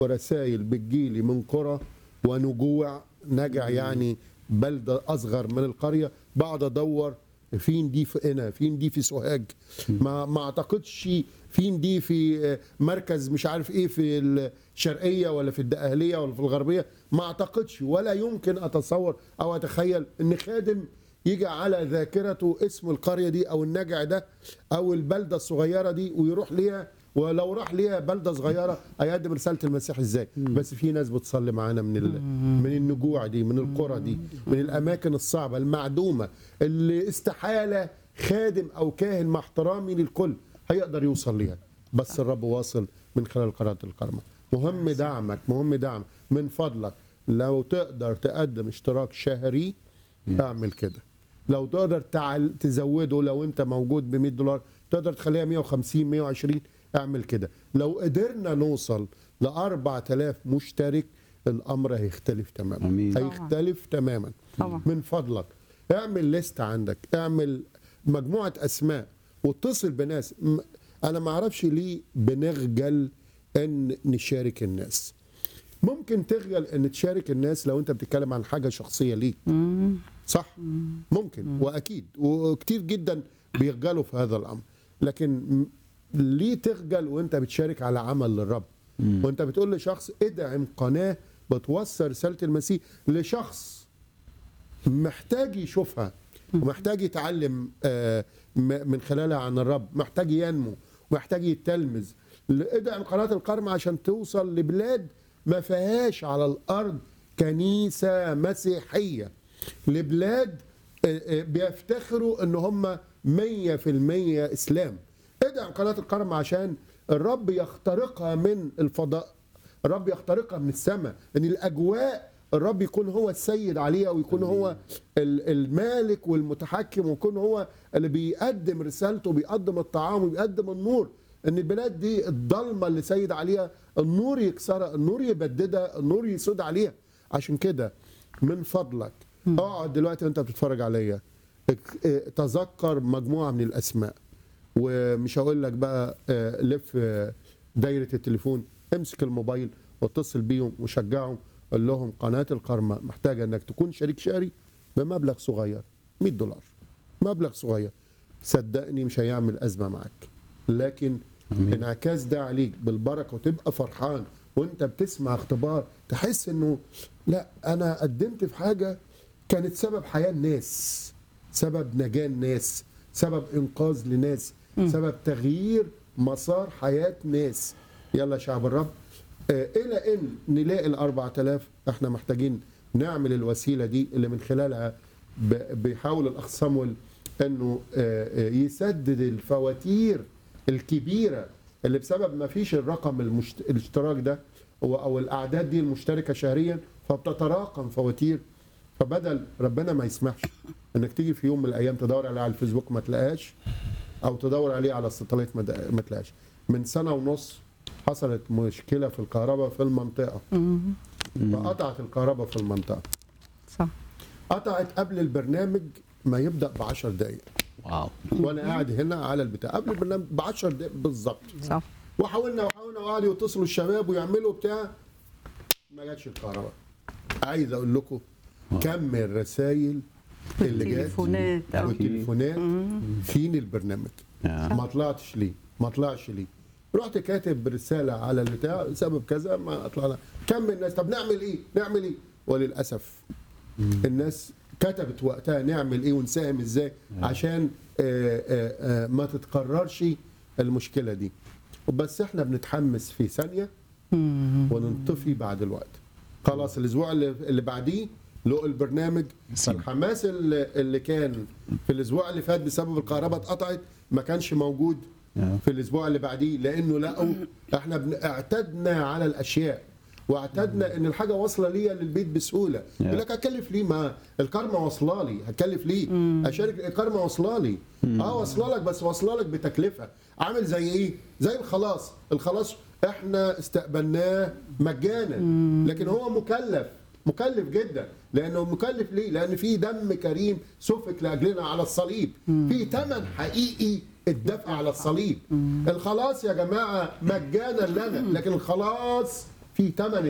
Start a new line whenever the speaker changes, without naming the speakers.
ورسائل بتجيلي من قرى ونجوع نجع يعني بلده اصغر من القريه بقعد ادور فين دي في هنا فين دي في سوهاج ما ما اعتقدش فين دي في آه، مركز مش عارف ايه في الشرقيه ولا في الدقهليه ولا في الغربيه ما اعتقدش ولا يمكن اتصور او اتخيل ان خادم يجي على ذاكرته اسم القريه دي او النجع ده او البلده الصغيره دي ويروح ليها ولو راح ليها بلده صغيره هيقدم رساله المسيح ازاي بس في ناس بتصلي معانا من ال... من النجوع دي من القرى دي من الاماكن الصعبه المعدومه اللي استحاله خادم او كاهن مع احترامي للكل هيقدر يوصل ليها بس الرب واصل من خلال قناه الكرمه مهم دعمك مهم دعمك من فضلك لو تقدر تقدم اشتراك شهري اعمل كده لو تقدر تعل... تزوده لو انت موجود ب 100 دولار تقدر تخليها 150 120 اعمل كده لو قدرنا نوصل ل 4000 مشترك الامر هيختلف تماما
أمين.
هيختلف تماما
طبعا.
من فضلك اعمل ليست عندك اعمل مجموعه اسماء واتصل بناس م- انا ما اعرفش ليه بنخجل ان نشارك الناس ممكن تخجل ان تشارك الناس لو انت بتتكلم عن حاجه شخصيه ليك صح ممكن واكيد وكتير جدا بيخجلوا في هذا الامر لكن م- ليه تخجل وانت بتشارك على عمل للرب وانت بتقول لشخص ادعم قناه بتوصل رساله المسيح لشخص محتاج يشوفها ومحتاج يتعلم آه، م- من خلالها عن الرب محتاج ينمو محتاج يتلمذ ادعم قناة القرم عشان توصل لبلاد ما فيهاش على الأرض كنيسة مسيحية لبلاد آه، آه، بيفتخروا ان هم 100% اسلام ادعم قناة القرم عشان الرب يخترقها من الفضاء الرب يخترقها من السماء ان الاجواء الرب يكون هو السيد عليها ويكون هو ال- المالك والمتحكم ويكون هو اللي بيقدم رسالته بيقدم الطعام وبيقدم النور ان البلاد دي الضلمه اللي سيد عليها النور يكسرها النور يبددها النور يسود عليها عشان كده من فضلك اقعد دلوقتي وانت بتتفرج عليا اك- اه، تذكر مجموعه من الاسماء ومش هقول لك بقى آه، لف آه، دايره التليفون امسك الموبايل واتصل بيهم وشجعهم قول لهم قناه القرمه محتاجه انك تكون شريك شهري بمبلغ صغير 100 دولار مبلغ صغير صدقني مش هيعمل ازمه معاك لكن
أمين.
انعكاس ده عليك بالبركه وتبقى فرحان وانت بتسمع اختبار تحس انه لا انا قدمت في حاجه كانت سبب حياه الناس سبب نجاه الناس سبب انقاذ لناس سبب تغيير مسار حياه ناس يلا يا شعب الرب آه، الى ان نلاقي ال 4000 احنا محتاجين نعمل الوسيله دي اللي من خلالها ب- بيحاول الاخ صامويل انه آه، آه، يسدد الفواتير الكبيره اللي بسبب ما فيش الرقم المشت... الاشتراك ده او أو الاعداد دي المشتركه شهريا فبتتراكم فواتير فبدل ربنا ما يسمحش انك تيجي في يوم من الايام تدور عليه على الفيسبوك ما تلاقاش او تدور عليه على الساتلايت ما د- ما تلاقاش من سنه ونص حصلت مشكله في الكهرباء في المنطقه فقطعت الكهرباء في المنطقه
صح
قطعت قبل البرنامج ما يبدا ب 10 دقائق
واو
وانا قاعد هنا على البتاع قبل البرنامج ب 10 دقائق بالظبط
صح
وحاولنا وحاولنا وقعدوا يتصلوا الشباب ويعملوا بتاع ما جاتش الكهرباء عايز اقول لكم كم الرسائل اللي جات
تليفونات أو-
والتليفونات فين البرنامج
آه.
ما طلعتش ليه ما طلعش ليه رحت كاتب رساله على البتاع سبب كذا ما طلعنا كم الناس طب نعمل ايه نعمل ايه وللاسف الناس كتبت وقتها نعمل ايه ونساهم ازاي عشان آه، آه، آه، ما تتكررش المشكله دي بس احنا بنتحمس في ثانيه وننطفي بعد الوقت خلاص الاسبوع اللي, اللي بعديه لقوا البرنامج
نسيب.
الحماس اللي, اللي كان في الاسبوع اللي فات بسبب الكهرباء اتقطعت ما كانش موجود
آه.
في الاسبوع اللي بعديه لانه لقوا احنا بن- اعتدنا على الاشياء واعتدنا ان الحاجه واصله ليا للبيت بسهوله يقول لك هكلف ليه ما الكارما واصله لي هكلف ليه اشارك الكارما واصله لي اه واصله لك بس واصله لك بتكلفه عامل زي ايه زي الخلاص الخلاص احنا استقبلناه مجانا لكن هو مكلف مكلف جدا لانه مكلف ليه لان في دم كريم سفك لاجلنا على الصليب في ثمن حقيقي الدفع على الصليب الخلاص يا جماعه مجانا لنا لكن الخلاص في ثمن